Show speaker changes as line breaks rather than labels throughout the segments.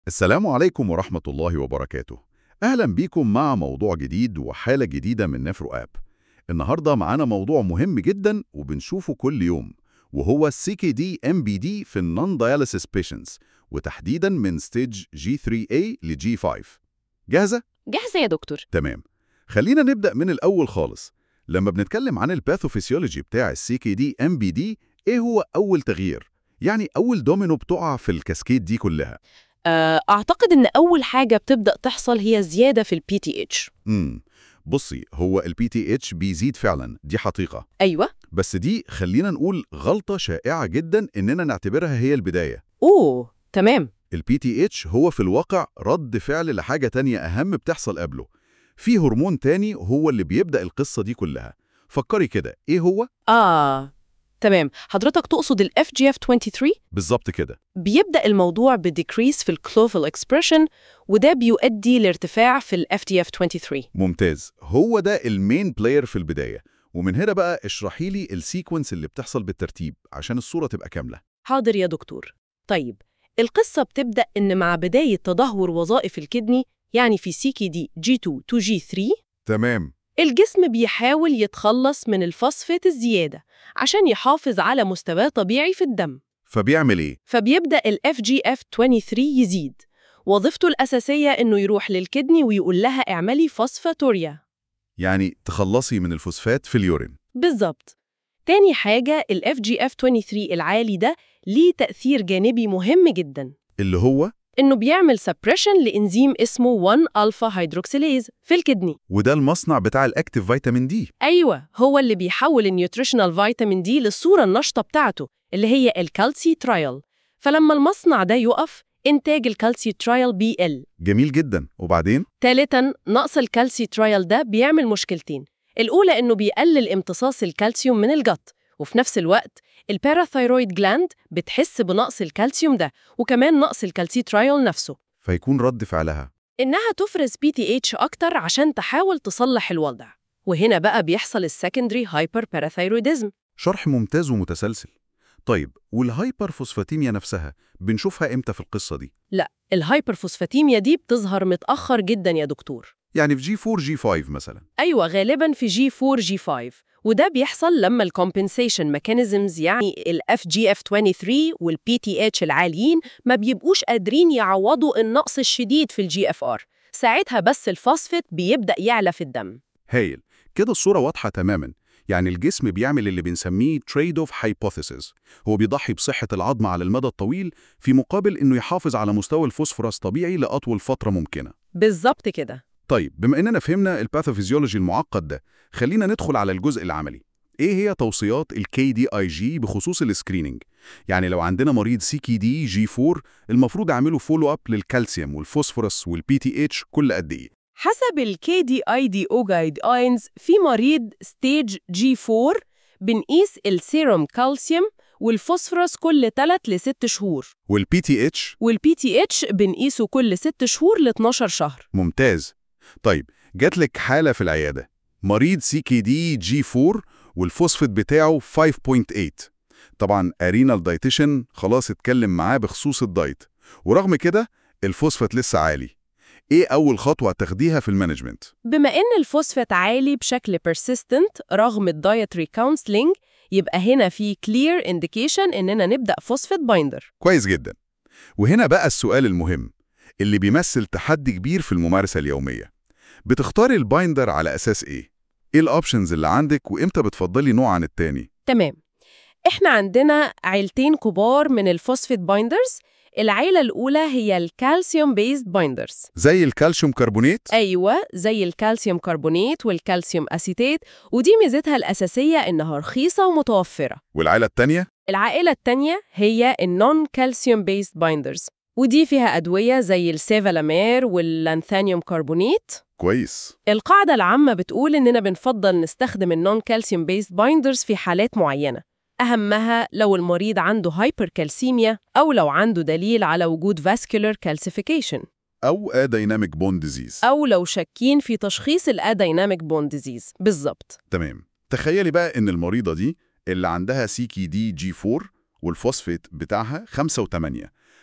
السلام عليكم ورحمة الله وبركاته أهلا بيكم مع موضوع جديد وحالة جديدة من نفرو آب النهاردة معانا موضوع مهم جدا وبنشوفه كل يوم وهو CKD MBD في النون dialysis patients وتحديدا من ستيج G3A ل G5 جاهزة؟
جاهزة يا دكتور
تمام خلينا نبدأ من الأول خالص لما بنتكلم عن الباثوفيسيولوجي بتاع السي كي دي ام بي دي ايه هو أول تغيير؟ يعني أول دومينو بتقع في الكاسكيد دي كلها
آه، أعتقد إن أول حاجة بتبدأ تحصل هي زيادة في البي تي اتش
امم بصي هو البي تي اتش بيزيد فعلا دي حقيقة
أيوة
بس دي خلينا نقول غلطة شائعة جدا إننا نعتبرها هي البداية
أوه تمام
البي تي اتش هو في الواقع رد فعل لحاجة تانية أهم بتحصل قبله في هرمون تاني هو اللي بيبدأ القصة دي كلها فكري كده إيه هو؟
آه تمام حضرتك تقصد ال FGF23
بالظبط كده
بيبدأ الموضوع بديكريس في الكلوفل اكسبريشن وده بيؤدي لارتفاع في ال FGF23
ممتاز هو ده المين بلاير في البداية ومن هنا بقى اشرحي لي السيكونس اللي بتحصل بالترتيب عشان الصورة تبقى كاملة
حاضر يا دكتور طيب القصة بتبدأ إن مع بداية تدهور وظائف الكدني يعني في سيكي دي G2 to G3
تمام
الجسم بيحاول يتخلص من الفوسفات الزيادة عشان يحافظ على مستواه طبيعي في الدم
فبيعمل إيه؟
فبيبدأ ال FGF23 يزيد وظيفته الأساسية إنه يروح للكدني ويقول لها اعملي فوسفاتوريا
يعني تخلصي من الفوسفات في اليورين
بالظبط تاني حاجة ال FGF23 العالي ده ليه تأثير جانبي مهم جدا
اللي هو
إنه بيعمل سبريشن لإنزيم اسمه 1-ألفا هيدروكسيليز في الكدني
وده المصنع بتاع الأكتيف فيتامين دي
أيوة هو اللي بيحول النيوتريشنال فيتامين دي للصورة النشطة بتاعته اللي هي الكالسي ترايل فلما المصنع ده يقف إنتاج الكالسي ترايل بيقل
جميل جدا وبعدين
ثالثاً نقص الكالسي ترايل ده بيعمل مشكلتين الأولى إنه بيقلل امتصاص الكالسيوم من الجت وفي نفس الوقت الباراثايرويد جلاند بتحس بنقص الكالسيوم ده وكمان نقص الكالسي ترايل نفسه
فيكون رد فعلها
إنها تفرز بي تي اتش أكتر عشان تحاول تصلح الوضع وهنا بقى بيحصل السكندري هايبر باراثايرويدزم
شرح ممتاز ومتسلسل طيب والهايبر فوسفاتيميا نفسها بنشوفها امتى في القصة دي؟
لا الهايبرفوسفاتيميا دي بتظهر متأخر جدا يا دكتور
يعني في جي 4 جي 5 مثلا
أيوة غالبا في جي 4 جي 5 وده بيحصل لما الكومبنسيشن ميكانيزمز يعني ال FGF23 وال PTH العاليين ما بيبقوش قادرين يعوضوا النقص الشديد في الجي اف ار ساعتها بس الفوسفات بيبدأ يعلى في الدم
هايل كده الصورة واضحة تماما يعني الجسم بيعمل اللي بنسميه تريد اوف هايبوثيسيس هو بيضحي بصحة العظم على المدى الطويل في مقابل انه يحافظ على مستوى الفوسفورس طبيعي لأطول فترة ممكنة
بالظبط كده
طيب بما اننا فهمنا الباثوفيزيولوجي المعقد ده خلينا ندخل على الجزء العملي ايه هي توصيات الكي دي اي جي بخصوص السكريننج يعني لو عندنا مريض سي كي دي جي 4 المفروض اعمله فولو اب للكالسيوم والفوسفورس والبي تي اتش كل قد ايه
حسب ال KDIDO Guidelines في مريض ستيج G4 بنقيس السيروم كالسيوم والفوسفورس كل 3 ل 6 شهور
والبي تي اتش
والبي تي اتش بنقيسه كل 6 شهور ل 12 شهر
ممتاز طيب جات لك حالة في العيادة مريض سي كي دي جي 4 والفوسفات بتاعه 5.8 طبعا ارينال دايتيشن خلاص اتكلم معاه بخصوص الدايت ورغم كده الفوسفات لسه عالي ايه اول خطوة تاخديها في المانجمنت
بما ان الفوسفات عالي بشكل persistent رغم الدايتري كونسلينج يبقى هنا في clear indication اننا نبدأ فوسفات بايندر
كويس جدا وهنا بقى السؤال المهم اللي بيمثل تحدي كبير في الممارسة اليومية بتختاري البايندر على أساس إيه؟ إيه الأوبشنز اللي عندك وإمتى بتفضلي نوع عن التاني؟
تمام احنا عندنا عيلتين كبار من الفوسفات بايندرز العيلة الأولى هي الكالسيوم بيزد بايندرز
زي الكالسيوم كربونات؟
أيوة زي الكالسيوم كربونات والكالسيوم أسيتات ودي ميزتها الأساسية إنها رخيصة ومتوفرة
والعيلة التانية؟
العائلة التانية هي النون كالسيوم بيزد بايندرز ودي فيها أدوية زي السيفالامير واللانثانيوم كربونات
كويس
القاعدة العامة بتقول إننا بنفضل نستخدم النون كالسيوم بيزد بايندرز في حالات معينة أهمها لو المريض عنده هايبركالسيميا أو لو عنده دليل على وجود فاسكولار كالسيفيكيشن
أو أديناميك بون ديزيز
أو لو شاكين في تشخيص الأديناميك بون ديزيز بالظبط
تمام تخيلي بقى إن المريضة دي اللي عندها سي كي دي جي 4 والفوسفيت بتاعها 5 و8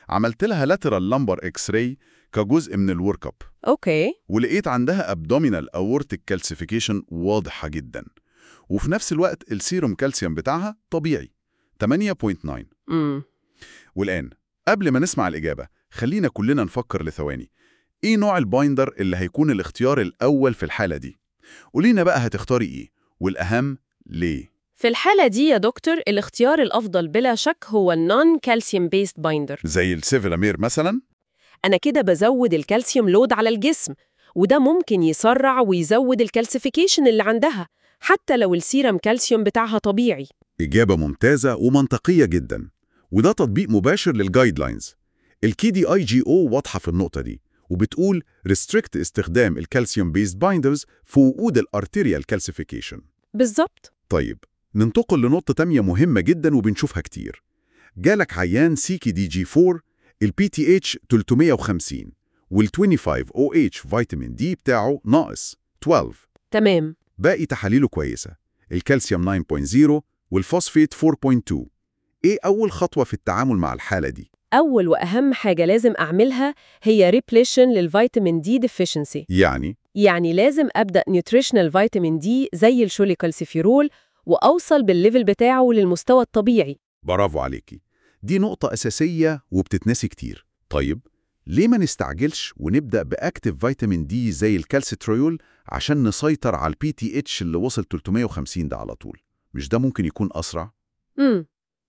عملت لها لاترال لمبر اكس راي كجزء من الورك اب
أوكي
ولقيت عندها ابدومينال اورتيك كالسيفيكيشن واضحه جدا وفي نفس الوقت السيروم كالسيوم بتاعها طبيعي 8.9
امم
والآن قبل ما نسمع الإجابة خلينا كلنا نفكر لثواني إيه نوع البايندر اللي هيكون الاختيار الأول في الحالة دي؟ قولينا بقى هتختاري إيه؟ والأهم ليه؟
في الحالة دي يا دكتور الاختيار الأفضل بلا شك هو النون كالسيوم بيست بايندر
زي السيفيلامير مثلا؟
أنا كده بزود الكالسيوم لود على الجسم وده ممكن يسرع ويزود الكالسيفيكيشن اللي عندها حتى لو السيرم كالسيوم بتاعها طبيعي
إجابة ممتازة ومنطقية جدا وده تطبيق مباشر للجايد لاينز الكي دي اي جي او واضحة في النقطة دي وبتقول ريستريكت استخدام الكالسيوم بيست بايندرز في وقود الارتيريال كالسيفيكيشن
بالظبط
طيب ننتقل لنقطة تانية مهمة جدا وبنشوفها كتير جالك عيان سيكي دي جي 4 البي تي اتش 350 وال 25 او اتش فيتامين دي بتاعه ناقص 12
تمام
باقي تحاليله كويسة الكالسيوم 9.0 والفوسفيت 4.2 ايه أول خطوة في التعامل مع الحالة دي؟
أول وأهم حاجة لازم أعملها هي ريبليشن للفيتامين دي ديفيشنسي
يعني
يعني لازم أبدأ نيوتريشنال فيتامين دي زي الشوليكالسيفيرول وأوصل بالليفل بتاعه للمستوى الطبيعي
برافو عليكي دي نقطة أساسية وبتتنسي كتير طيب ليه ما نستعجلش ونبدأ بأكتف فيتامين دي زي الكالسيتريول عشان نسيطر على البي تي اتش اللي وصل 350 ده على طول مش ده ممكن يكون أسرع؟
امم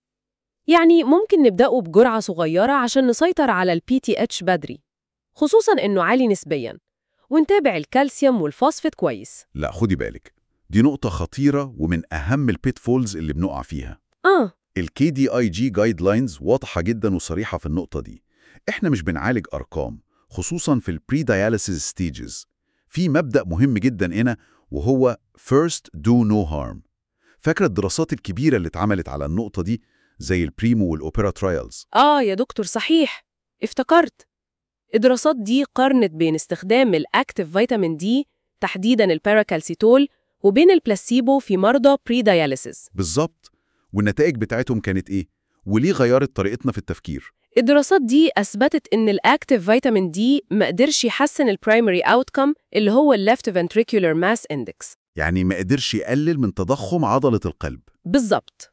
يعني ممكن نبدأه بجرعة صغيرة عشان نسيطر على البي تي اتش بدري خصوصاً إنه عالي نسبياً ونتابع الكالسيوم والفوسفات كويس
لا خدي بالك دي نقطة خطيرة ومن أهم البيت فولز اللي بنقع فيها
آه
الكي دي اي جي جايد لاينز واضحة جدا وصريحة في النقطة دي احنا مش بنعالج أرقام خصوصا في البري داياليسيس ستيجز في مبدأ مهم جدا هنا وهو first do no harm فاكرة الدراسات الكبيرة اللي اتعملت على النقطة دي زي البريمو والأوبرا ترايلز
آه يا دكتور صحيح افتكرت الدراسات دي قارنت بين استخدام الأكتيف فيتامين دي تحديداً الباراكالسيتول وبين البلاسيبو في مرضى بري داياليسيس
بالظبط والنتائج بتاعتهم كانت ايه وليه غيرت طريقتنا في التفكير
الدراسات دي أثبتت إن الأكتيف فيتامين دي ما قدرش يحسن البرايمري أوتكم اللي هو الليفت ventricular ماس اندكس
يعني ما قدرش يقلل من تضخم عضلة القلب
بالظبط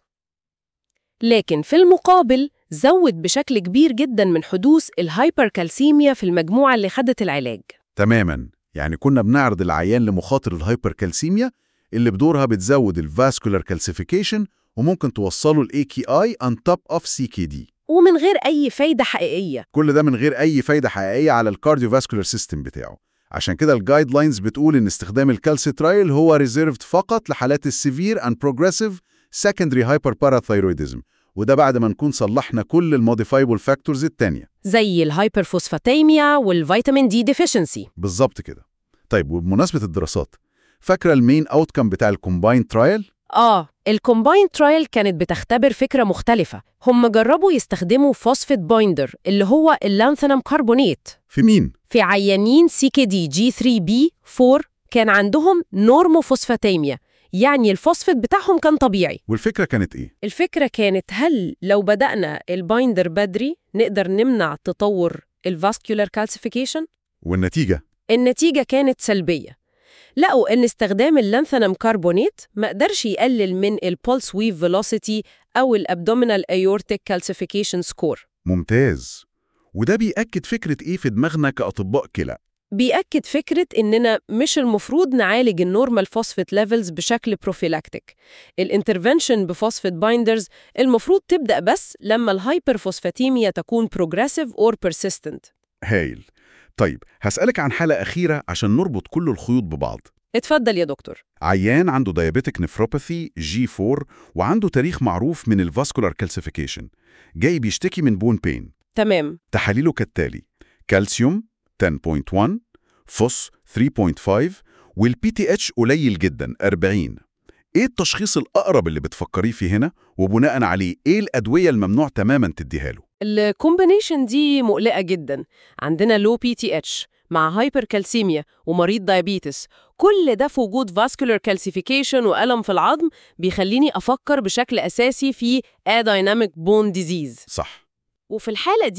لكن في المقابل زود بشكل كبير جدا من حدوث الهايبركالسيميا في المجموعة اللي خدت العلاج
تماما يعني كنا بنعرض العيان لمخاطر الهايبركالسيميا اللي بدورها بتزود الفاسكولار كالسيفيكيشن وممكن توصله ال AKI on top of CKD
ومن غير أي فايدة حقيقية
كل ده من غير أي فايدة حقيقية على الكارديوفاسكولار سيستم بتاعه عشان كده الجايد لاينز بتقول إن استخدام الكالسيترايل هو ريزيرفد فقط لحالات السيفير and progressive secondary hyperparathyroidism وده بعد ما نكون صلحنا كل الموديفايبل فاكتورز التانية
زي الهايبرفوسفاتيميا والفيتامين دي ديفيشنسي
بالظبط كده طيب وبمناسبة الدراسات فاكرة المين اوتكم بتاع الكومباين ترايل؟
آه الكومباين ترايل كانت بتختبر فكرة مختلفة هم جربوا يستخدموا فوسفيت بايندر اللي هو اللانثانم كربونيت
في مين؟
في عيانين سي كي دي جي 3 بي 4 كان عندهم نورموفوسفاتيميا يعني الفوسفيت بتاعهم كان طبيعي
والفكرة كانت إيه؟
الفكرة كانت هل لو بدأنا البايندر بدري نقدر نمنع تطور الفاسكولار كالسيفيكيشن؟
والنتيجة
النتيجة كانت سلبية لقوا ان استخدام اللانثانم كربونيت ما قدرش يقلل من البولس ويف فيلوسيتي او الابدومينال ايورتيك كالسيفيكيشن سكور
ممتاز وده بيأكد فكرة إيه في دماغنا كأطباء كلى
بيأكد فكرة إننا مش المفروض نعالج النورمال فوسفيت ليفلز بشكل بروفيلاكتيك. الانترفنشن بفوسفيت بايندرز المفروض تبدأ بس لما الهايبرفوسفاتيميا تكون progressive or persistent.
هايل طيب هسألك عن حالة أخيرة عشان نربط كل الخيوط ببعض
اتفضل يا دكتور.
عيان عنده ديابيتك نفروباثي جي 4 وعنده تاريخ معروف من الفاسكولار كالسيفيكيشن جاي بيشتكي من بون بين
تمام.
تحاليله كالتالي كالسيوم 10.1 فوس 3.5 والبي تي اتش قليل جدا 40 ايه التشخيص الأقرب اللي بتفكريه فيه هنا وبناء عليه ايه الأدوية الممنوع تماما تديها له
الكومبينيشن دي مقلقة جدا. عندنا لو بي تي اتش مع هايبركالسيميا ومريض دايابيتس كل ده في وجود فاسكولار كالسيفيكيشن وألم في العظم بيخليني أفكر بشكل أساسي في adynamic bone disease
صح
وفي الحالة دي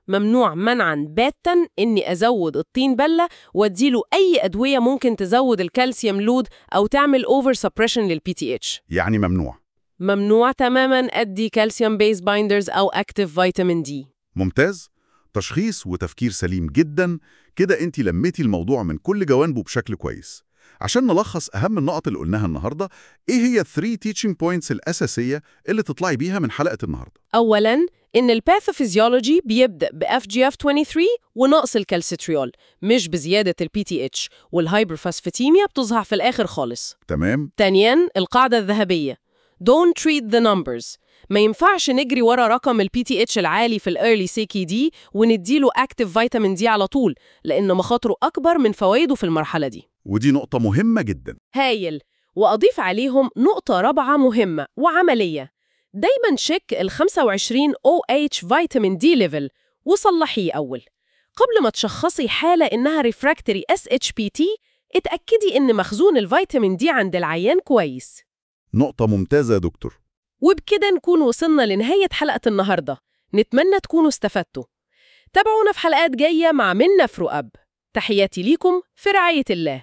ممنوع منعا باتا إني أزود الطين بلة وأديله أي أدوية ممكن تزود الكالسيوم لود أو تعمل أوفر سبريشن للبي تي اتش
يعني ممنوع
ممنوع تماما أدي كالسيوم بيز بايندرز أو أكتيف فيتامين دي
ممتاز تشخيص وتفكير سليم جدا كده انت لميتي الموضوع من كل جوانبه بشكل كويس عشان نلخص أهم النقط اللي قلناها النهاردة إيه هي 3 teaching points الأساسية اللي تطلعي بيها من حلقة النهاردة
أولاً إن الباثوفيزيولوجي بيبدأ ب FGF23 ونقص الكالسيتريول مش بزيادة ال PTH والهايبرفاسفاتيميا بتظهر في الآخر خالص
تمام
ثانياً القاعدة الذهبية Don't treat the numbers ما ينفعش نجري ورا رقم ال PTH العالي في الأيرلي سيكي دي ونديله أكتيف فيتامين دي على طول لأن مخاطره أكبر من فوائده في المرحلة دي
ودي نقطة مهمة جدا
هايل وأضيف عليهم نقطة رابعة مهمة وعملية دايما شك ال 25 OH فيتامين دي ليفل وصلحيه أول قبل ما تشخصي حالة إنها ريفراكتري SHPT اتأكدي إن مخزون الفيتامين دي عند العيان كويس
نقطة ممتازة يا دكتور
وبكده نكون وصلنا لنهاية حلقة النهاردة نتمنى تكونوا استفدتوا تابعونا في حلقات جاية مع منا فرو أب تحياتي ليكم في رعاية الله